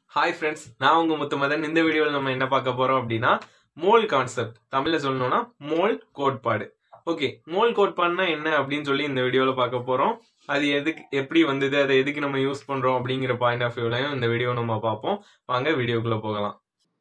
hi friends நான் உங்க முத்துமதன் இந்த வீடியோவில் நம்ம என்ன பார்க்க போறோம் அப்படின்னா மோல் கான்செப்ட் தமிழ்ல சொல்லணும்னா மோல் கோட்பாடு ஓகே மோல் கோட்பாடுனா என்ன அப்படின்னு சொல்லி இந்த வீடியோல பார்க்க போறோம் அது எதுக்கு எப்படி வந்தது அதை எதுக்கு நம்ம யூஸ் பண்றோம் அப்படிங்கிற பாயிண்ட் ஆஃப் வியூலையும் இந்த வீடியோ நம்ம பார்ப்போம் வாங்க வீடியோக்குள்ள போகலாம்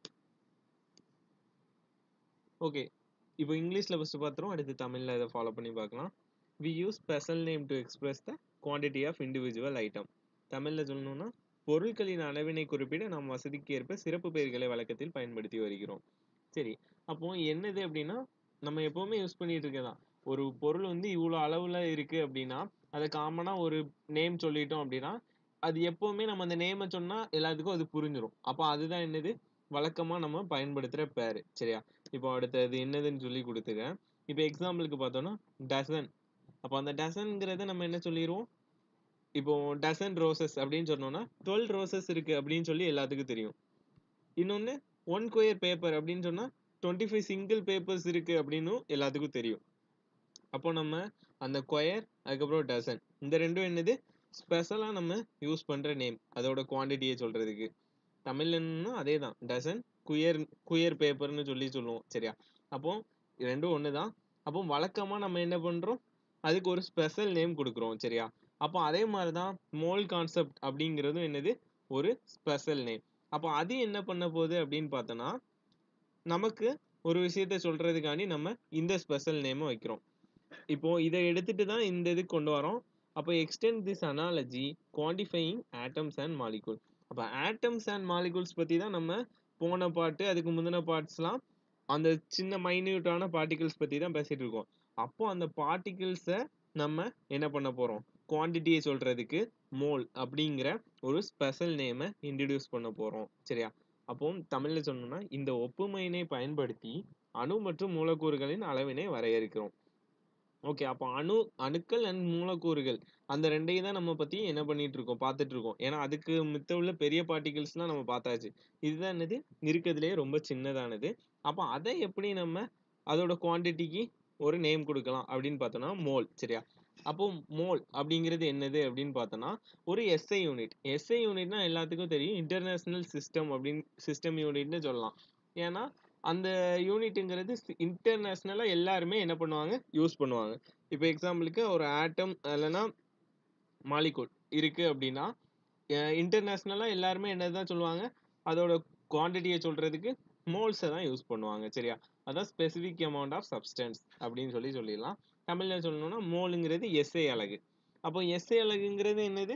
ஓகே இப்போ இங்கிலீஷில் ஃபஸ்ட்டு பார்த்துருவோம் அடுத்து தமிழில் இதை ஃபாலோ பண்ணி பார்க்கலாம் we use special name to express the quantity of individual item தமிழில் சொல்லணும்னா பொருட்களின் அளவினை குறிப்பிட நாம் வசதிக்கு ஏற்ப சிறப்பு பெயர்களை வழக்கத்தில் பயன்படுத்தி வருகிறோம் சரி அப்போ என்னது அப்படின்னா நம்ம எப்போவுமே யூஸ் பண்ணிட்டு இருக்கதான் ஒரு பொருள் வந்து இவ்வளோ அளவில் இருக்குது அப்படின்னா அதை காமனாக ஒரு நேம் சொல்லிட்டோம் அப்படின்னா அது எப்போவுமே நம்ம அந்த நேமை சொன்னால் எல்லாத்துக்கும் அது புரிஞ்சிடும் அப்போ அதுதான் என்னது வழக்கமாக நம்ம பயன்படுத்துகிற பேர் சரியா இப்போ அடுத்தது என்னதுன்னு சொல்லி கொடுத்துருக்கேன் இப்போ எக்ஸாம்பிளுக்கு பார்த்தோன்னா டசன் அப்போ அந்த டசன்ங்கிறத நம்ம என்ன சொல்லிடுவோம் இப்போ டசன் ரோசஸ் அப்படின்னு சொன்னோம்னா டுவெல் ரோசஸ் இருக்கு அப்படின்னு சொல்லி எல்லாத்துக்கும் தெரியும் இன்னொன்று ஒன் கொயர் பேப்பர் அப்படின்னு சொன்னால் டுவெண்ட்டி ஃபைவ் சிங்கிள் பேப்பர்ஸ் இருக்கு அப்படின்னும் எல்லாத்துக்கும் தெரியும் அப்போ நம்ம அந்த கொயர் அதுக்கப்புறம் டசன் இந்த ரெண்டும் என்னது ஸ்பெஷலாக நம்ம யூஸ் பண்ணுற நேம் அதோட குவான்டிட்டியை சொல்கிறதுக்கு தமிழ்லன்னா அதே தான் டசன் குயர் குயர் பேப்பர்னு சொல்லி சொல்லுவோம் சரியா அப்போ ரெண்டும் ஒன்று தான் அப்போ வழக்கமாக நம்ம என்ன பண்ணுறோம் அதுக்கு ஒரு ஸ்பெஷல் நேம் கொடுக்குறோம் சரியா அப்போ அதே மாதிரி தான் மோல் கான்செப்ட் அப்படிங்கிறதும் என்னது ஒரு ஸ்பெஷல் நேம் அப்போ அது என்ன பண்ண போகுது அப்படின்னு பார்த்தோன்னா நமக்கு ஒரு விஷயத்த சொல்கிறதுக்காண்டி நம்ம இந்த ஸ்பெஷல் நேமை வைக்கிறோம் இப்போ இதை எடுத்துட்டு தான் இந்த இதுக்கு கொண்டு வரோம் அப்போ extend this analogy quantifying atoms and molecule அப்போ ஆட்டம்ஸ் அண்ட் மாலிகூல்ஸ் பற்றி தான் நம்ம போன பாட்டு அதுக்கு முந்தின பார்ட்ஸ்லாம் அந்த சின்ன மைன்யூட்டான பார்ட்டிகிள்ஸ் பற்றி தான் பேசிகிட்டு இருக்கோம் அப்போ அந்த பார்ட்டிகிள்ஸை நம்ம என்ன பண்ண போகிறோம் குவான்டிட்டியை சொல்கிறதுக்கு மோல் அப்படிங்கிற ஒரு ஸ்பெஷல் நேமை இன்ட்ரடியூஸ் பண்ண போகிறோம் சரியா அப்போ தமிழில் சொன்னோம்னா இந்த ஒப்புமையினை பயன்படுத்தி அணு மற்றும் மூலக்கூறுகளின் அளவினை வரையறுக்கிறோம் ஓகே அப்போ அணு அணுக்கள் அண்ட் மூலக்கூறுகள் அந்த ரெண்டையும் தான் நம்ம பற்றி என்ன பண்ணிட்டு இருக்கோம் பார்த்துட்டு இருக்கோம் ஏன்னா அதுக்கு மித்த உள்ள பெரிய பார்ட்டிகிள்ஸ்லாம் நம்ம பார்த்தாச்சு இதுதான் என்னது இருக்கிறதுலே ரொம்ப சின்னதானது அப்போ அதை எப்படி நம்ம அதோட குவான்டிட்டிக்கு ஒரு நேம் கொடுக்கலாம் அப்படின்னு பார்த்தோம்னா மோல் சரியா அப்போ மோல் அப்படிங்கிறது என்னது அப்படின்னு பார்த்தோன்னா ஒரு எஸ்ஐ யூனிட் எஸ்ஐ யூனிட்னா எல்லாத்துக்கும் தெரியும் இன்டர்நேஷ்னல் சிஸ்டம் அப்படின்னு சிஸ்டம் யூனிட்னு சொல்லலாம் ஏன்னா அந்த யூனிட்டுங்கிறது இன்டர்நேஷ்னலாக எல்லாருமே என்ன பண்ணுவாங்க யூஸ் பண்ணுவாங்க இப்போ எக்ஸாம்பிளுக்கு ஒரு ஆட்டம் இல்லைன்னா மாலிகூல் இருக்குது அப்படின்னா இன்டர்நேஷ்னலாக எல்லாருமே என்ன தான் சொல்லுவாங்க அதோட குவான்டிட்டியை சொல்கிறதுக்கு மோல்ஸை தான் யூஸ் பண்ணுவாங்க சரியா அதான் ஸ்பெசிஃபிக் அமௌண்ட் ஆஃப் சப்ஸ்டன்ஸ் அப்படின்னு சொல்லி சொல்லிடலாம் தமிழில் சொல்லணும்னா மோலுங்கிறது எஸ்ஏ அலகு அப்போ எஸ்ஏ அலகுங்கிறது என்னது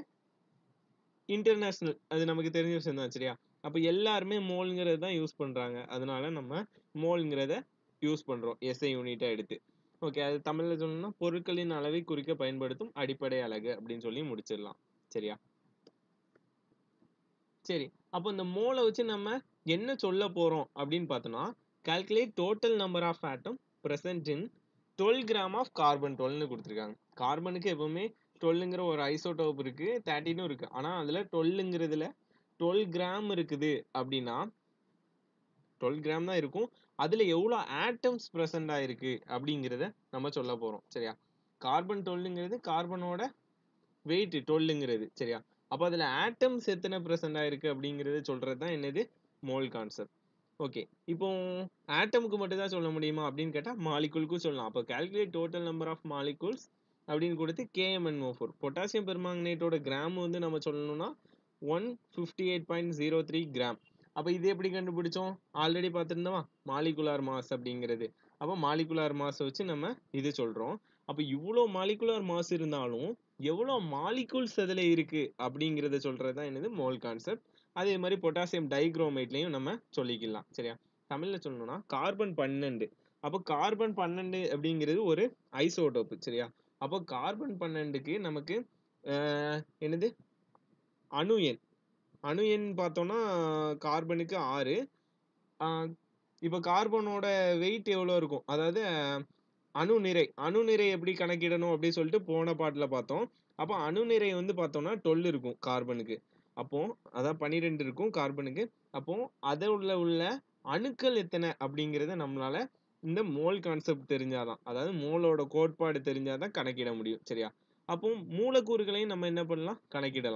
இன்டர்நேஷ்னல் அது நமக்கு தெரிஞ்ச விஷயம் தான் சரியா அப்போ எல்லாருமே மோல்ங்கிறது தான் யூஸ் பண்ணுறாங்க அதனால நம்ம மோல்ங்கிறத யூஸ் பண்ணுறோம் எஸ்ஐ யூனிட்டாக எடுத்து ஓகே அது தமிழில் சொல்லணும்னா பொருட்களின் அளவை குறிக்க பயன்படுத்தும் அடிப்படை அலகு அப்படின்னு சொல்லி முடிச்சிடலாம் சரியா சரி அப்போ இந்த மோலை வச்சு நம்ம என்ன சொல்ல போகிறோம் அப்படின்னு பார்த்தோம்னா calculate total number of atom present in twelve gram of carbon டுவெல்னு கொடுத்துருக்காங்க கார்பனுக்கு எப்பவுமே டுவெல்லுங்கிற ஒரு ஐசோடோப் இருக்குது தேர்ட்டினும் இருக்குது ஆனால் அதில் டுவெல்லுங்கிறதுல டுவெல் கிராம் இருக்குது அப்படின்னா டுவெல் கிராம் தான் இருக்கும் அதில் எவ்வளோ ஆட்டம்ஸ் ப்ரெசண்ட் ஆயிருக்கு அப்படிங்கிறத நம்ம சொல்ல போகிறோம் சரியா கார்பன் டுவெல்லுங்கிறது கார்பனோட வெயிட் டுவெல்லுங்கிறது சரியா அப்போ அதில் ஆட்டம்ஸ் எத்தனை ப்ரெசண்ட் ஆயிருக்கு அப்படிங்கிறத சொல்கிறது தான் என்னது மோல் கான்செப்ட் ஓகே இப்போ ஆட்டமுக்கு மட்டும் தான் சொல்ல முடியுமா அப்படின்னு கேட்டால் மாலிகுலுக்கும் சொல்லலாம் அப்போ calculate total number of molecules அப்படின்னு கொடுத்து கேஎம்என்ஓ ஃபோர் பொட்டாசியம் பெர்மாங்கனேட்டோட கிராம் வந்து நம்ம சொல்லணும்னா one fifty eight point zero three gram அப்போ இது எப்படி கண்டுபிடிச்சோம் ஆல்ரெடி பார்த்துருந்தோமா மாலிகுலார் மாஸ் அப்படிங்கிறது அப்போ மாலிகுலார் மாஸை வச்சு நம்ம இது சொல்கிறோம் அப்போ இவ்வளோ மாலிகுலார் மாஸ் இருந்தாலும் எவ்வளோ மாலிகுல்ஸ் அதில் இருக்குது அப்படிங்கிறத சொல்கிறது தான் என்னது மோல் கான்செப்ட் அதே மாதிரி பொட்டாசியம் டைக்ரோமேட்லையும் நம்ம சொல்லிக்கலாம் சரியா தமிழில் சொல்லணும்னா கார்பன் பன்னெண்டு அப்போ கார்பன் பன்னெண்டு அப்படிங்கிறது ஒரு ஐசோடோப்பு சரியா அப்போ கார்பன் பன்னெண்டுக்கு நமக்கு என்னது அணு எண் அணு எண் பார்த்தோம்னா கார்பனுக்கு ஆறு இப்போ கார்பனோட வெயிட் எவ்வளோ இருக்கும் அதாவது அணு நிறை அணு நிறை எப்படி கணக்கிடணும் அப்படின்னு சொல்லிட்டு போன பாட்டில் பார்த்தோம் அப்போ அணு நிறை வந்து பார்த்தோம்னா டுவெல் இருக்கும் கார்பனுக்கு அப்போ அதான் பன்னிரெண்டு இருக்கும் கார்பனுக்கு அப்போ அதில் உள்ள அணுக்கள் எத்தனை அப்படிங்கிறத நம்மளால இந்த மோல் கான்செப்ட் தெரிஞ்சாதான் அதாவது மோலோட கோட்பாடு தெரிஞ்சாதான் கணக்கிட முடியும் சரியா அப்போ மூலக்கூறுகளையும் நம்ம என்ன பண்ணலாம் கணக்கிடலாம்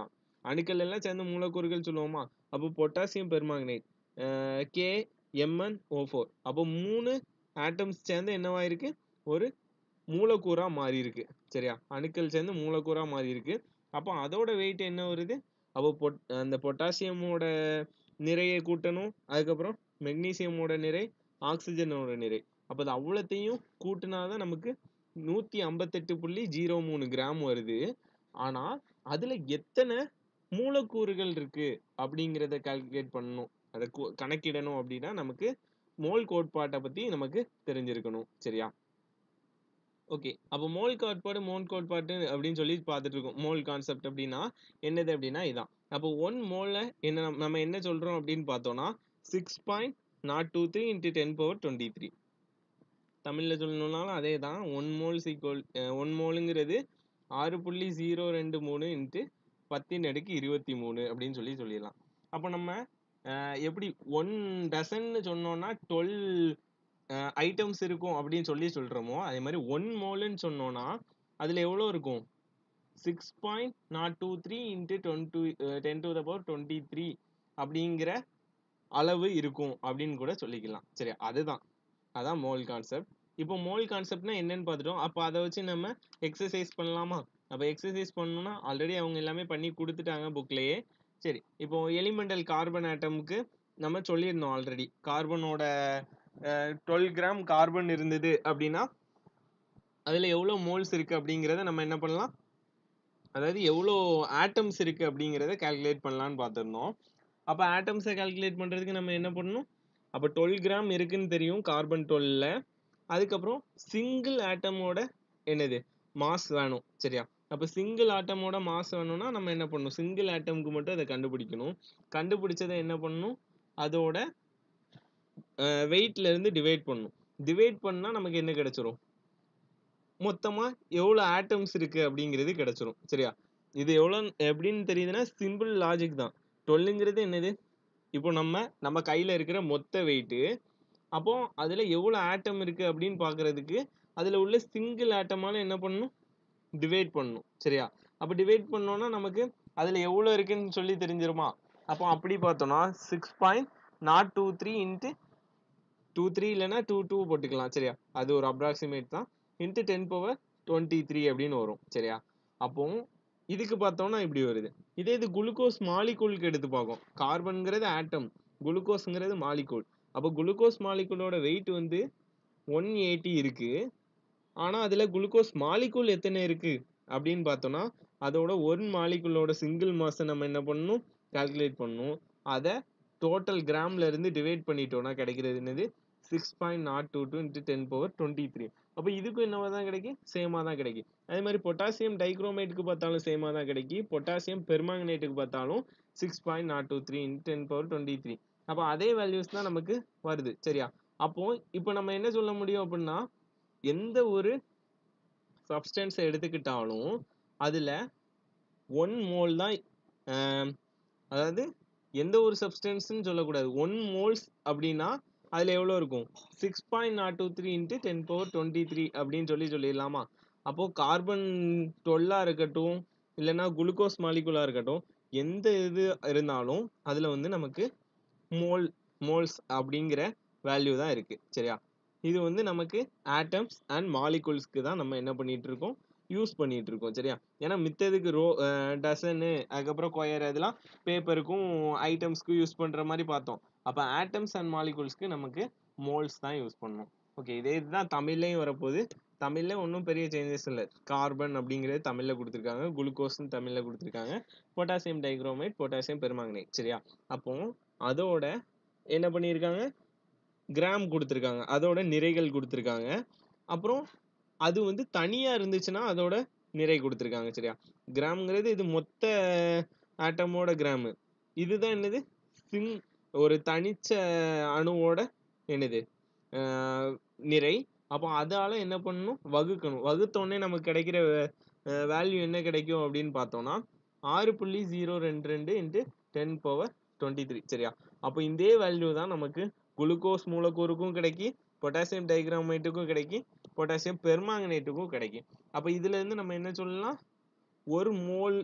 அணுக்கள் எல்லாம் சேர்ந்து மூலக்கூறுகள் சொல்லுவோமா அப்போ potassium permanganate K M N O four அப்போ மூணு ஆட்டம்ஸ் சேர்ந்து என்னவாயிருக்கு ஒரு மூலக்கூறா மாறி இருக்கு சரியா அணுக்கள் சேர்ந்து மூலக்கூறா மாறி இருக்கு அப்போ அதோட வெயிட் என்ன வருது அப்போ பொட் அந்த பொட்டாசியமோட நிறையை கூட்டணும் அதுக்கப்புறம் மெக்னீசியமோட நிறை ஆக்சிஜனோட நிறை அப்போ அது அவ்வளோத்தையும் கூட்டினாதான் நமக்கு நூற்றி ஐம்பத்தெட்டு புள்ளி ஜீரோ மூணு கிராம் வருது ஆனால் அதில் எத்தனை மூலக்கூறுகள் இருக்கு அப்படிங்கிறத கால்குலேட் பண்ணணும் அதை கு- கணக்கிடணும் அப்படின்னா நமக்கு மோல் கோட்பாட்டை பற்றி நமக்கு தெரிஞ்சிருக்கணும் சரியா ஓகே அப்போ மோல் கோட்பாடு மோல் கோட்பாடு அப்படின்னு சொல்லி பார்த்துட்டு இருக்கோம் மோல் கான்செப்ட் அப்படின்னா என்னது அப்படின்னா இதான் அப்போ ஒன் மோல்ல என்ன நம்ம- நம்ம என்ன சொல்றோம் அப்படின்னு பார்த்தோம்னா six point nought two three into ten power twenty three தமிழில் சொல்லணும்னாலும் அதே தான் ஒன் மோல்ஸ் ஈக்குவல் ஒன் மோலுங்கிறது ஆறு புள்ளி ஜீரோ ரெண்டு மூணு இன்ட்டு பத்தின் அடுக்கு இருபத்தி மூணு அப்படின்னு சொல்லி சொல்லிடலாம் அப்போ நம்ம அஹ், எப்படி ஒன் டசன்னு சொன்னோம்னா டுவெல் ஐட்டம்ஸ் இருக்கும் அப்படின்னு சொல்லி சொல்கிறோமோ அதே மாதிரி ஒன் மோலுன்னு சொன்னோம்னா அதில் எவ்வளோ இருக்கும் six point nought two three into twenty ten to the power twenty three அப்படிங்கிற அளவு இருக்கும் அப்படின்னு கூட சொல்லிக்கலாம் சரி அதுதான் அதான் மோல் கான்செப்ட் இப்போ மோல் கான்செப்ட்னா என்னன்னு பார்த்துட்டோம் அப்போ அதை வச்சு நம்ம எக்ஸசைஸ் பண்ணலாமா அப்போ எக்ஸசைஸ் பண்ணணும்னா ஆல்ரெடி அவங்க எல்லாமே பண்ணி கொடுத்துட்டாங்க புக்லேயே சரி இப்போ எலிமெண்டல் கார்பன் ஆட்டமுக்கு நம்ம சொல்லியிருந்தோம் ஆல்ரெடி கார்பனோட டுவெல் கிராம் கார்பன் இருந்தது அப்படின்னா அதில் எவ்வளோ மோல்ஸ் இருக்குது அப்படிங்கிறத நம்ம என்ன பண்ணலாம் அதாவது எவ்வளோ ஆட்டம்ஸ் இருக்குது அப்படிங்கிறத கால்குலேட் பண்ணலான்னு பார்த்துருந்தோம் அப்போ ஆட்டம்ஸை கால்குலேட் பண்ணுறதுக்கு நம்ம என்ன பண்ணணும் அப்போ டுவெல் கிராம் இருக்குன்னு தெரியும் கார்பன் டுவெல்ல அதுக்கப்புறம் சிங்கிள் ஆட்டமோட என்னது மாஸ் வேணும் சரியா அப்போ சிங்கிள் ஆட்டமோட மாஸ் வேணும்னா நம்ம என்ன பண்ணணும் சிங்கிள் ஆட்டம்க்கு மட்டும் அதை கண்டுபிடிக்கணும் கண்டுபிடிச்சதை என்ன பண்ணணும் அதோட வெயிட்ல இருந்து டிவைட் பண்ணணும் டிவைட் பண்ணா நமக்கு என்ன கிடைச்சிரும் மொத்தமா எவ்வளோ ஆட்டம்ஸ் இருக்கு அப்படிங்கிறது கிடைச்சிரும் சரியா இது எவ்வளோ எப்படின்னு தெரியுதுன்னா சிம்பிள் லாஜிக் தான் டுவெல்லுங்கிறது என்னது இப்போ நம்ம நம்ம கையில இருக்கிற மொத்த வெயிட்டு அப்போ அதுல எவ்வளோ ஆட்டம் இருக்கு அப்படின்னு பார்க்கிறதுக்கு அதுல உள்ள சிங்கிள் ஆட்டமால என்ன பண்ணணும் டிவைட் பண்ணணும் சரியா அப்போ டிவைட் பண்ணோம்னா நமக்கு அதுல எவ்வளோ இருக்குன்னு சொல்லி தெரிஞ்சிருமா அப்போ அப்படி பார்த்தோம்னா six point nought two three into two three இல்லைன்னா டூ டூ போட்டுக்கலாம் சரியா அது ஒரு அப்ராக்சிமேட் தான் into ten power twenty three அப்படின்னு வரும் சரியா அப்போ இதுக்கு பார்த்தோம்னா இப்படி வருது இதே இது குளுக்கோஸ் மாலிகூலுக்கு எடுத்து பார்க்கும் கார்பன்ங்கிறது ஆட்டம் குளுக்கோஸ்ங்கிறது மாலிகூல் அப்போ குளுக்கோஸ் மாலிகூலோட வெயிட் வந்து ஒன் எயிட்டி இருக்கு ஆனா அதுல குளுக்கோஸ் மாலிகூல் எத்தனை இருக்கு அப்படின்னு பார்த்தோம்னா அதோட ஒரு மாலிகுலோட சிங்கிள் மாஸை நம்ம என்ன பண்ணணும் கால்குலேட் பண்ணணும் அதை டோட்டல் கிராம்ல இருந்து டிவைட் பண்ணிட்டோம்னா கிடைக்கிறது என்னது six point nought two two into ten power twenty three அப்போ இதுக்கும் என்னவா தான் கிடைக்கும் சேமாக தான் கிடைக்கும் அதே மாதிரி பொட்டாசியம் டைக்ரோமேட்டுக்கு பார்த்தாலும் சேமாக தான் கிடைக்கும் பொட்டாசியம் பெர்மாங்கனேட்டுக்கு பார்த்தாலும் six point nought two three into ten power twenty three அப்போ அதே வேல்யூஸ் தான் நமக்கு வருது சரியா அப்போ இப்போ நம்ம என்ன சொல்ல முடியும் அப்படின்னா எந்த ஒரு சப்ஸ்டன்ஸை எடுத்துக்கிட்டாலும் அதில் ஒன் மோல் தான் ஆம், அதாவது எந்த ஒரு சப்ஸ்டன்ஸ்னு சொல்லக்கூடாது ஒன் மோல்ஸ் அப்படின்னா அதில் எவ்வளோ இருக்கும் six point nought two three into ten power twenty three அப்படின்னு சொல்லி சொல்லிடலாமா அப்போது கார்பன் டுவெல்லாக இருக்கட்டும் இல்லைன்னா குளுக்கோஸ் மாலிகுலாக இருக்கட்டும் எந்த இது இருந்தாலும் அதில் வந்து நமக்கு மோல் மோல்ஸ் அப்படிங்கிற வேல்யூ தான் இருக்குது சரியா இது வந்து நமக்கு ஆட்டம்ஸ் அண்ட் மாலிகுல்ஸ்க்கு தான் நம்ம என்ன பண்ணிட்டு இருக்கோம் யூஸ் பண்ணிட்டு இருக்கோம் சரியா ஏன்னா மித்ததுக்கு ரோ டசனு அதுக்கப்புறம் கொயர் இதெல்லாம் பேப்பருக்கும் ஐட்டம்ஸ்க்கும் யூஸ் பண்ற மாதிரி பார்த்தோம் அப்போ ஆட்டம்ஸ் அண்ட் மாலிகுல்ஸ்க்கு நமக்கு மோல்ஸ் தான் யூஸ் பண்ணணும் ஓகே இதே இதுதான் தமிழ்லையும் வரப்போகுது தமிழ்ல ஒன்றும் பெரிய சேஞ்சஸ் இல்லை கார்பன் அப்படிங்கிறது தமிழ்ல கொடுத்துருக்காங்க குளுக்கோஸ்னு தமிழ்ல கொடுத்துருக்காங்க பொட்டாசியம் டைக்ரோமேட் பொட்டாசியம் பெர்மாங்கனேட் சரியா அப்போ அதோட என்ன பண்ணியிருக்காங்க கிராம் கொடுத்துருக்காங்க அதோட நிறைகள் கொடுத்துருக்காங்க அப்புறம் அது வந்து தனியா இருந்துச்சுன்னா அதோட நிறை கொடுத்துருக்காங்க சரியா கிராம்ங்கிறது இது மொத்த ஆட்டமோட கிராமு இதுதான் என்னது சிங் ஒரு தனிச்ச அணுவோட என்னது ஆஹ் நிறை அப்போ அதால என்ன பண்ணணும் வகுக்கணும் வகுத்தோடனே நமக்கு கிடைக்கிற வேல்யூ என்ன கிடைக்கும் அப்படின்னு பார்த்தோம்னா ஆறு புள்ளி ஜீரோ ரெண்டு ரெண்டு into ten power twenty three சரியா அப்போ இதே வேல்யூ தான் நமக்கு குளுக்கோஸ் மூலக்கூறுக்கும் கிடைக்கி பொட்டாசியம் டைக்ராமேட்டுக்கும் கிடைக்கி பொட்டாசியம் பெர்மாங்கனேட்டுக்கும் கிடைக்கும் அப்போ இதுல இருந்து நம்ம என்ன சொல்லலாம் ஒரு மோல்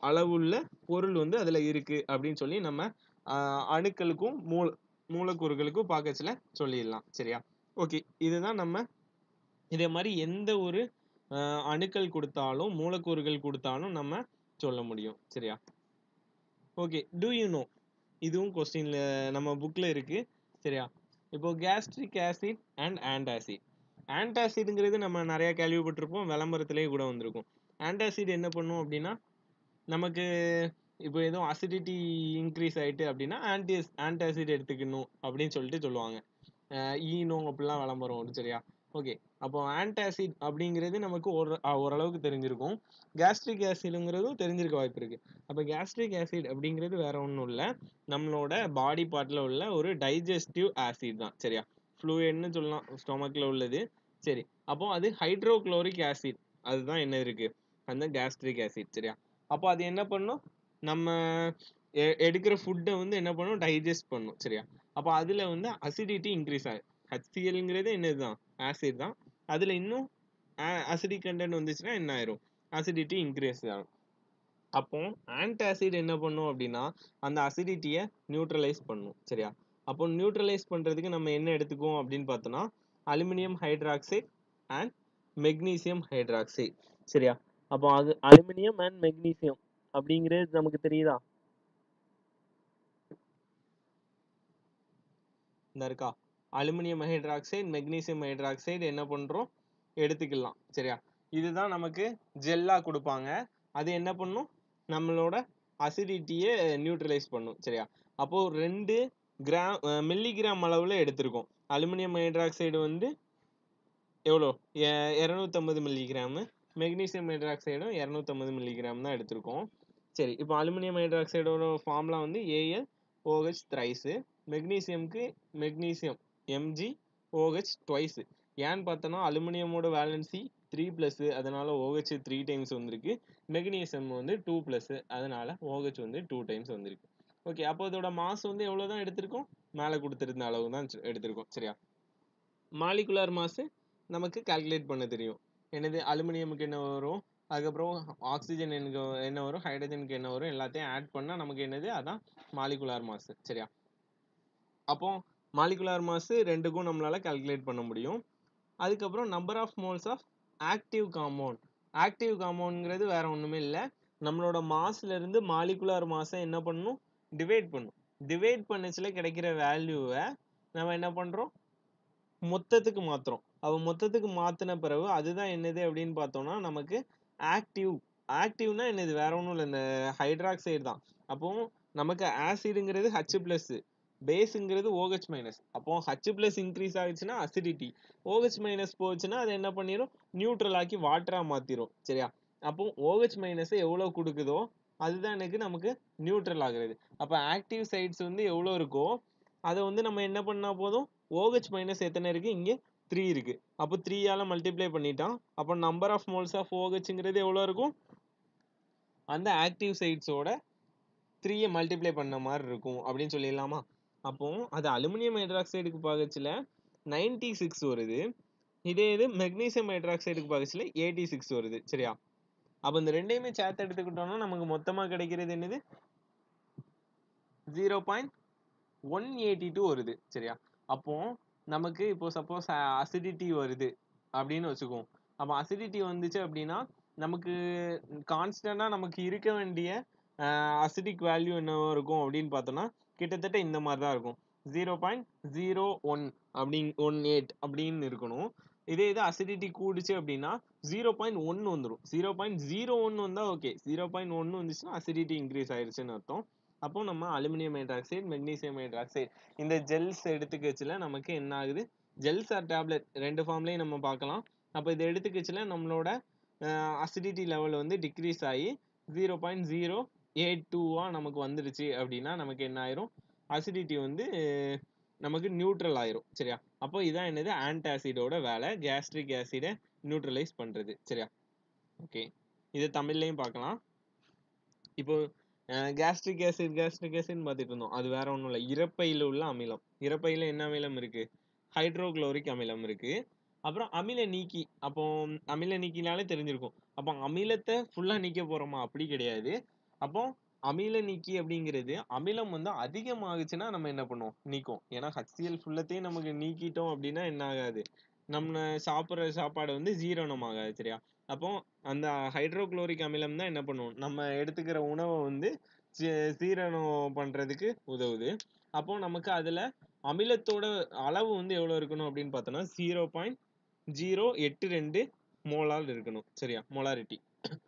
அளவுள்ள பொருள் வந்து அதுல இருக்கு அப்படின்னு சொல்லி நம்ம ஆஹ் அணுக்களுக்கும் மூல மூலக்கூறுகளுக்கும் பாக்கச்சுல சொல்லிடலாம் சரியா ஓகே இதுதான் நம்ம இதே மாதிரி எந்த ஒரு ஆஹ் அணுக்கள் கொடுத்தாலும் மூலக்கூறுகள் கொடுத்தாலும் நம்ம சொல்ல முடியும் சரியா ஓகே டூ யூ நோ இதுவும் கொஸ்டின்ல நம்ம புக்ல இருக்கு சரியா இப்போ கேஸ்ட்ரிக் ஆசிட் அண்ட் ஆன்டாசிட் ஆன்டாசிடுங்கிறது நம்ம நிறைய கேள்விப்பட்டிருப்போம் விளம்பரத்திலேயே கூட வந்திருக்கும் ஆன்டாசிட் என்ன பண்ணும் அப்படின்னா நமக்கு இப்போ எதுவும் அசிடிட்டி இன்க்ரீஸ் ஆயிட்டு அப்படின்னா ஆன்டி ஆன்டாசிட் எடுத்துக்கணும் அப்படின்னு சொல்லிட்டு சொல்லுவாங்க அஹ் ஈனோ அப்படிலாம் விளம்பரம் வரும் சரியா ஓகே அப்போ ஆன்டாசிட் அப்படிங்கிறது நமக்கு ஒரு அஹ் ஓரளவுக்கு தெரிஞ்சிருக்கும் கேஸ்ட்ரிக் ஆசிடுங்கிறதும் தெரிஞ்சிருக்க வாய்ப்பு இருக்கு அப்போ கேஸ்ட்ரிக் ஆசிட் அப்படிங்கிறது வேற ஒன்றும் இல்லை நம்மளோட பாடி பார்ட்ல உள்ள ஒரு டைஜஸ்டிவ் ஆசிட் தான் சரியா ஃப்ளூயிட்னு சொல்லலாம் ஸ்டொமக்ல உள்ளது சரி அப்போ அது ஹைட்ரோகுளோரிக் ஆசிட் அதுதான் என்ன இருக்கு அந்த கேஸ்ட்ரிக் ஆசிட் சரியா அப்போ அது என்ன பண்ணும் நம்ம எ- எடுக்கிற ஃபுட்டை வந்து என்ன பண்ணும் டைஜஸ்ட் பண்ணும் சரியா அப்போ அதுல வந்து அசிடிட்டி இன்க்ரீஸ் ஆகும் ஹச்சிஎல்ங்கிறது என்னதுதான் ஆசிட் தான் அதுல இன்னும் அசிடிக் கண்டென்ட் வந்துச்சுன்னா என்ன ஆயிரும் அசிடிட்டி இன்க்ரீஸ் ஆகும் அப்போ ஆன்டாசிட் என்ன பண்ணும் அப்படின்னா அந்த அசிடிட்டியை நியூட்ரலைஸ் பண்ணும் சரியா அப்போ நியூட்ரலைஸ் பண்றதுக்கு நம்ம என்ன எடுத்துக்குவோம் அப்படின்னு பார்த்தோம்னா aluminium hydroxide and magnesium hydroxide சரியா அப்போ அது அலுமினியம் அண்ட் மெக்னீசியம் அப்படிங்கிறது நமக்கு தெரியுதா இந்த இருக்கா அலுமினியம் ஹைட்ராக்சைடு மெக்னீசியம் ஹைட்ராக்சைடு என்ன பண்றோம் எடுத்துக்கலாம் சரியா இதுதான் நமக்கு ஜெல்லா கொடுப்பாங்க அது என்ன பண்ணும் நம்மளோட அசிடிட்டியை நியூட்ரலைஸ் பண்ணும் சரியா அப்போ ரெண்டு கிராம் மில்லிகிராம் அளவுல எடுத்திருக்கோம் அலுமினியம் ஹைட்ராக்சைடு வந்து எவ்வளோ இரநூத்தம்பது மில்லிகிராமு மெக்னீசியம் ஹைட்ராக்சைடும் இரநூத்தம்பது மில்லிகிராம் தான் எடுத்திருக்கோம் சரி இப்போ அலுமினியம் ஹைட்ராக்சைடோட ஃபார்முலா வந்து ஏஎல் ஓஹெச் த்ரைஸு மெக்னீசியம்க்கு மெக்னீசியம் எம்ஜி ஓஹெச் ட்வைஸு ஏன்னு பார்த்தோன்னா அலுமினியமோட வேலன்சி த்ரீ ப்ளஸ்ஸு அதனால OH த்ரீ டைம்ஸ் வந்திருக்கு மெக்னீசியம் வந்து டூ ப்ளஸ்ஸு அதனால OH வந்து டூ டைம்ஸ் வந்திருக்கு ஓகே அப்போ இதோட மாஸ் வந்து எவ்வளோ தான் எடுத்திருக்கோம் மேலே கொடுத்துருந்த அளவு தான் ச- எடுத்திருக்கோம் சரியா மாலிகுலார் மாசு நமக்கு கால்குலேட் பண்ண தெரியும் என்னது அலுமினியமுக்கு என்ன வரும் அதுக்கப்புறம் ஆக்சிஜன் எனக்கு என்ன வரும் ஹைட்ரஜனுக்கு என்ன வரும் எல்லாத்தையும் ஆட் பண்ணால் நமக்கு என்னது அதான் மாலிகுலார் மாசு சரியா அப்போ மாலிகுலார் மாசு ரெண்டுக்கும் நம்மளால கால்குலேட் பண்ண முடியும் அதுக்கப்புறம் number of moles of active compound active காம்பவுண்ட்ங்கிறது வேற ஒண்ணுமே இல்லை நம்மளோட மாஸ்ல இருந்து மாலிகுலார் மாஸை என்ன பண்ணணும் டிவைட் பண்ணும் டிவைட் பண்ணச்சுல கிடைக்கிற வேல்யூவை நம்ம என்ன பண்றோம் மொத்தத்துக்கு மாத்துறோம் அவ மொத்தத்துக்கு மாத்தின பிறகு அதுதான் என்னது அப்படின்னு பார்த்தோம்னா நமக்கு ஆக்டிவ் ஆக்டிவ்னா என்னது வேற ஒன்றும் இல்லை இந்த ஹைட்ராக்சைடு தான் அப்போ நமக்கு ஆசிடுங்கிறது ஹச் பிளஸ் பேஸுங்கிறது OH மைனஸ் அப்போ ஹச் பிளஸ் இன்க்ரீஸ் ஆகுச்சுன்னா அசிடிட்டி OH மைனஸ் போச்சுன்னா அது என்ன பண்ணிரும் நியூட்ரல் ஆக்கி வாட்டரா மாத்திரும் சரியா அப்போ OH மைனஸ் எவ்வளவு கொடுக்குதோ அதுதான் எனக்கு நமக்கு நியூட்ரல் ஆகுறது அப்ப ஆக்டிவ் சைட்ஸ் வந்து எவ்வளவு இருக்கோ அதை வந்து நம்ம என்ன பண்ணா போதும் OH மைனஸ் எத்தனை இருக்கு இங்க த்ரீ இருக்கு அப்போ த்ரீயால மல்டிப்ளை பண்ணிட்டான் அப்போ நம்பர் ஆஃப் மோல்ஸ் ஆஃப் OHங்கிறது எவ்வளவு இருக்கும் அந்த ஆக்டிவ் சைட்ஸோட த்ரீயை மல்டிப்ளை பண்ண மாதிரி இருக்கும் அப்படின்னு சொல்லிடலாமா அப்போ அது அலுமினியம் ஹைட்ராக்சைடுக்கு பார்க்கச்சுல நைன்டி சிக்ஸ் வருது இதே இது மெக்னீசியம் ஹைட்ராக்சைடுக்கு பார்க்கச்சுல எயிட்டி சிக்ஸ் வருது சரியா அப்போ இந்த ரெண்டையுமே சேர்த்து எடுத்துக்கிட்டோம்னா நமக்கு மொத்தமா கிடைக்கிறது என்னது zero point one eighty two வருது சரியா அப்போ நமக்கு இப்போ சப்போஸ் அசிடிட்டி வருது அப்படின்னு வச்சுக்குவோம் அப்போ அசிடிட்டி வந்துச்சு அப்படின்னா நமக்கு கான்ஸ்டண்டா நமக்கு இருக்க வேண்டிய அசிடிக் வேல்யூ என்னவா இருக்கும் அப்படின்னு பார்த்தோம்னா கிட்டத்தட்ட இந்த மாதிரி தான் இருக்கும் ஜீரோ பாயிண்ட் ஜீரோ ஒன் அப்படின் ஒன் எயிட் அப்படின்னு இருக்கணும் இதே இது அசிடிட்டி கூடுச்சு அப்படின்னா ஜீரோ பாயிண்ட் ஒன் வந்துடும் ஜீரோ பாயிண்ட் ஜீரோ ஒன் வந்தா ஓகே ஜீரோ பாயிண்ட் ஒன் வந்துச்சுன்னா அசிடிட்டி இன்க்ரீஸ் ஆயிருச்சுன்னு அர்த்தம் அப்போ நம்ம அலுமினியம் ஹைட்ராக்சைடு மெக்னீசியம் ஹைட்ராக்சைடு இந்த ஜெல்ஸ் எடுத்துக்கச்சுல நமக்கு என்ன ஆகுது ஜெல்ஸ் ஆர் டேப்லெட் ரெண்டு ஃபார்ம்லையும் நம்ம பார்க்கலாம் அப்போ இதை எடுத்துக்கச்சுல நம்மளோட அசிடிட்டி லெவல் வந்து டிக்ரீஸ் ஆகி ஜீரோ பாயிண்ட் ஜீரோ எயிட் டூவாக நமக்கு வந்துடுச்சு அப்படின்னா நமக்கு என்ன ஆயிரும் அசிடிட்டி வந்து அஹ், நமக்கு நியூட்ரல் ஆயிரும் சரியா அப்போ இதான் என்னது ஆன்டாசிடோட வேலை கேஸ்ட்ரிக் ஆசிடை நியூட்ரலைஸ் பண்றது சரியா ஓகே இது தமிழ்லையும் பார்க்கலாம் இப்போ கேஸ்ட்ரிக் ஆசிட் கேஸ்ட்ரிக் ஆசிட் பார்த்துட்டு இருந்தோம் அது வேற ஒன்றும் இல்லை இறப்பையில் உள்ள அமிலம் இறப்பையில் என்ன அமிலம் இருக்கு ஹைட்ரோகுளோரிக் அமிலம் இருக்கு அப்புறம் அமில நீக்கி அப்போ அமில நீக்கினாலே தெரிஞ்சிருக்கும் அப்போ அமிலத்தை ஃபுல்லா நீக்க போறோமா அப்படி கிடையாது அப்போ அமில நீக்கி அப்படிங்கிறது அமிலம் வந்து அதிகமாகுச்சுன்னா நம்ம என்ன பண்ணுவோம் நீக்கும் ஏன்னா ஹச்சிஎல் ஃபுல்லத்தையும் நமக்கு நீக்கிட்டோம் அப்படின்னா என்ன ஆகாது நம்ம சாப்பிட்ற சாப்பாடு வந்து ஜீரணம் ஆகாது சரியா அப்போ அந்த ஹைட்ரோகுளோரிக் அமிலம் தான் என்ன பண்ணும் நம்ம எடுத்துக்கிற உணவை வந்து ஜீ- ஜீரணம் பண்றதுக்கு உதவுது அப்போ நமக்கு அதுல அமிலத்தோட அளவு வந்து எவ்வளவு இருக்கணும் அப்படின்னு பார்த்தோம்னா ஜீரோ பாயிண்ட் ஜீரோ எட்டு ரெண்டு மோலால் இருக்கணும் சரியா மோலாரிட்டி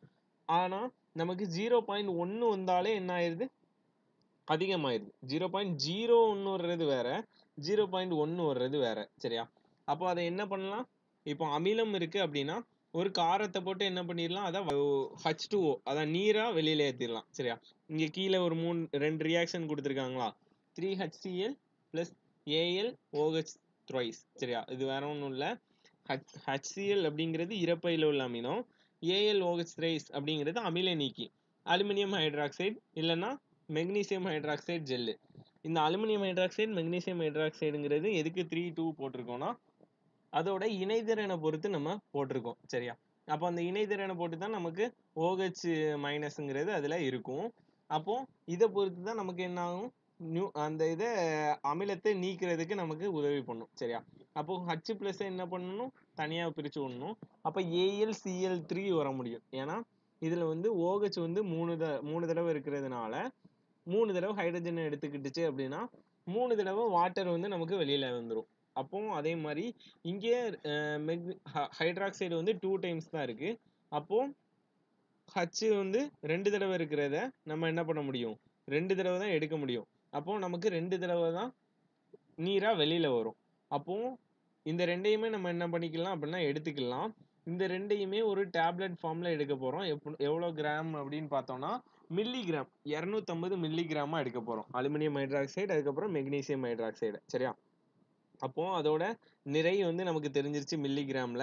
ஆனா நமக்கு ஜீரோ பாயிண்ட் ஒன்று வந்தாலே என்ன ஆயிருது அதிகமாயிருது ஜீரோ பாயிண்ட் ஜீரோ ஒன்று வர்றது வேற ஜீரோ பாயிண்ட் ஒன்று வர்றது வேற சரியா அப்போ அதை என்ன பண்ணலாம் இப்போ அமிலம் இருக்கு அப்படின்னா ஒரு காரத்தை போட்டு என்ன பண்ணிடலாம் அதான் ஹச் டூ ஓ அதான் நீரா வெளியில ஏத்திடலாம் சரியா இங்க கீழே ஒரு மூணு ரெண்டு ரியாக்ஷன் கொடுத்துருக்காங்களா three H C L plus A L O H thrice சரியா இது வேற ஒன்றும் இல்லை ஹச் ஹச்சிஎல் அப்படிங்கிறது இறப்பையில் உள்ள அமிலம் ஏஎல் ஓஹெச் த்ரைஸ் அப்படிங்கிறது அமில நீக்கி அலுமினியம் ஹைட்ராக்சைடு இல்லைன்னா மெக்னீசியம் ஹைட்ராக்சைடு ஜெல்லு இந்த அலுமினியம் ஹைட்ராக்சைடு மெக்னீசியம் ஹைட்ராக்சைடுங்கிறது எதுக்கு த்ரீ டூ போட்டிருக்கோம்னா அதோட இணைதிறனை பொறுத்து நம்ம போட்டிருக்கோம் சரியா அப்போ அந்த இணைதிறனை போட்டு தான் நமக்கு OH மைனஸ்ங்கிறது அதில் இருக்கும் அப்போ இதை பொறுத்து தான் நமக்கு என்ன ஆகும் நியூ அந்த இதை அமிலத்தை நீக்கிறதுக்கு நமக்கு உதவி பண்ணும் சரியா அப்போ ஹச் ப்ளஸ் என்ன பண்ணணும் தனியாக பிரித்து விடணும் அப்போ ஏஎல் சிஎல் த்ரீ வர முடியும் ஏன்னா இதில் வந்து OH வந்து மூணு த மூணு தடவை இருக்கிறதுனால மூணு தடவை ஹைட்ரஜனை எடுத்துக்கிட்டுச்சு அப்படின்னா மூணு தடவை வாட்டர் வந்து நமக்கு வெளியில் வந்துடும் அப்போ அதே மாதிரி இங்கே மெக் ஹைட்ராக்சைடு வந்து டூ டைம்ஸ் தான் இருக்கு அப்போ ஹச் வந்து ரெண்டு தடவை இருக்கிறத நம்ம என்ன பண்ண முடியும் ரெண்டு தடவை தான் எடுக்க முடியும் அப்போ நமக்கு ரெண்டு தடவை தான் நீரா வெளியில வரும் அப்போ இந்த ரெண்டையுமே நம்ம என்ன பண்ணிக்கலாம் அப்படின்னா எடுத்துக்கலாம் இந்த ரெண்டையுமே ஒரு டேப்லெட் ஃபார்ம்ல எடுக்க போறோம் எப் எவ்வளோ கிராம் அப்படின்னு பார்த்தோம்னா மில்லிகிராம் இரநூத்தம்பது மில்லிகிராமா எடுக்க போறோம் அலுமினியம் ஹைட்ராக்சைடு அதுக்கப்புறம் மெக்னீசியம் ஹைட்ராக்சைடு சரியா அப்போ அதோட நிறை வந்து நமக்கு தெரிஞ்சிருச்சு மில்லிகிராம்ல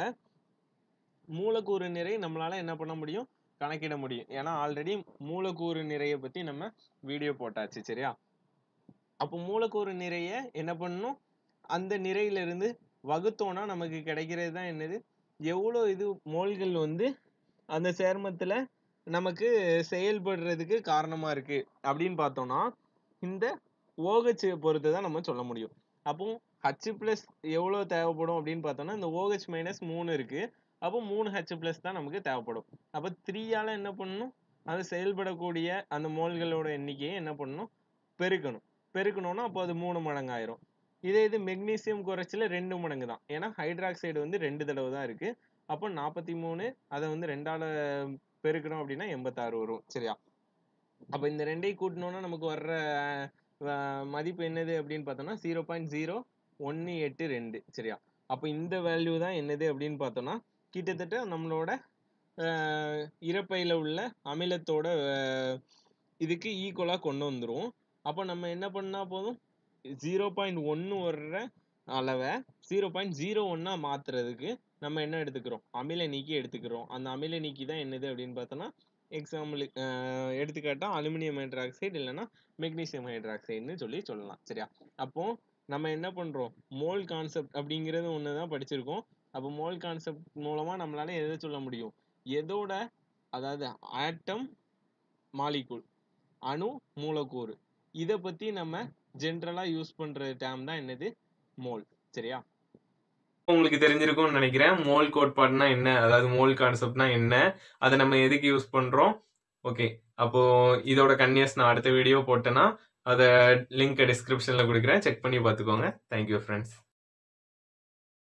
மூலக்கூறு நிறை நம்மளால என்ன பண்ண முடியும் கணக்கிட முடியும் ஏன்னா ஆல்ரெடி மூலக்கூறு நிறைய பத்தி நம்ம வீடியோ போட்டாச்சு சரியா அப்போ மூலக்கூறு நிறைய என்ன பண்ணணும் அந்த நிறையில இருந்து வகுத்தோம்னா நமக்கு கிடைக்கிறது தான் என்னது எவ்வளோ இது மோல்கள் வந்து அந்த சேர்மத்துல நமக்கு செயல்படுறதுக்கு காரணமா இருக்கு அப்படின்னு பார்த்தோம்னா இந்த OH பொறுத்து தான் நம்ம சொல்ல முடியும் அப்போ ஹச் பிளஸ் எவ்வளோ தேவைப்படும் அப்படின்னு பார்த்தோம்னா இந்த OH மைனஸ் மூணு இருக்கு அப்போ மூணு ஹச் பிளஸ் தான் நமக்கு தேவைப்படும் அப்போ த்ரீயால என்ன பண்ணணும் அது செயல்படக்கூடிய அந்த மோல்களோட எண்ணிக்கையை என்ன பண்ணணும் பெருக்கணும் பெருக்கணும்னா அப்போ அது மூணு மடங்கு ஆயிரும் இதே இது மெக்னீசியம் குறைச்சல ரெண்டு மடங்கு தான் ஏன்னா ஹைட்ராக்சைடு வந்து ரெண்டு தடவை தான் இருக்கு அப்போ நாற்பத்தி மூணு அதை வந்து ரெண்டால பெருக்கணும் அப்படின்னா எண்பத்தாறு வரும் சரியா அப்போ இந்த ரெண்டையும் கூட்டணும்னா நமக்கு வர்ற அஹ், மதிப்பு என்னது அப்படின்னு பார்த்தோம்னா ஜீரோ பாயிண்ட் ஜீரோ ஒன்று எட்டு ரெண்டு சரியா அப்போ இந்த வேல்யூ தான் என்னது அப்படின்னு பார்த்தோம்னா கிட்டத்தட்ட நம்மளோட அஹ், இரைப்பையில உள்ள அமிலத்தோட அஹ், இதுக்கு ஈக்குவலாக கொண்டு வந்துரும் அப்போ நம்ம என்ன பண்ணா போதும் ஜீரோ பாயிண்ட் ஒன்று வர்ற அளவை ஜீரோ பாயிண்ட் ஜீரோ ஒன்னா மாத்துறதுக்கு நம்ம என்ன எடுத்துக்கிறோம் அமில நீக்கி எடுத்துக்கிறோம் அந்த அமில நீக்கி தான் என்னது அப்படின்னு பார்த்தோம்னா எக்ஸாம்பிள் எடுத்துக்காட்டா அலுமினியம் ஹைட்ராக்சைடு இல்லைன்னா மெக்னீசியம் ஹைட்ராக்சைடுன்னு சொல்லி சொல்லலாம் சரியா அப்போ நம்ம என்ன பண்றோம் மோல் கான்செப்ட் அப்படிங்கிறது ஒன்று தான் படிச்சிருக்கோம் அப்போ மோல் கான்செப்ட் மூலமா நம்மளால எதை சொல்ல முடியும் எதோட அதாவது ஆட்டம் மாலிகூல் அணு மூலக்கூறு இதை பத்தி நம்ம ஜென்ரலா யூஸ் பண்ற டேம் தான் என்னது மோல் சரியா உங்களுக்கு தெரிஞ்சிருக்கும்னு நினைக்கிறேன் மோல் கோட்பாடுனா என்ன அதாவது மோல் கான்செப்ட்னா என்ன அதை நம்ம எதுக்கு யூஸ் பண்றோம் ஓகே அப்போ இதோட கன்னியஸ் நான் அடுத்த வீடியோ போட்டேன்னா அதை லிங்க் டிஸ்கிரிப்ஷன்ல கொடுக்குறேன் செக் பண்ணி பார்த்துக்கோங்க தேங்க்யூ ஃப்ரெண்ட்ஸ்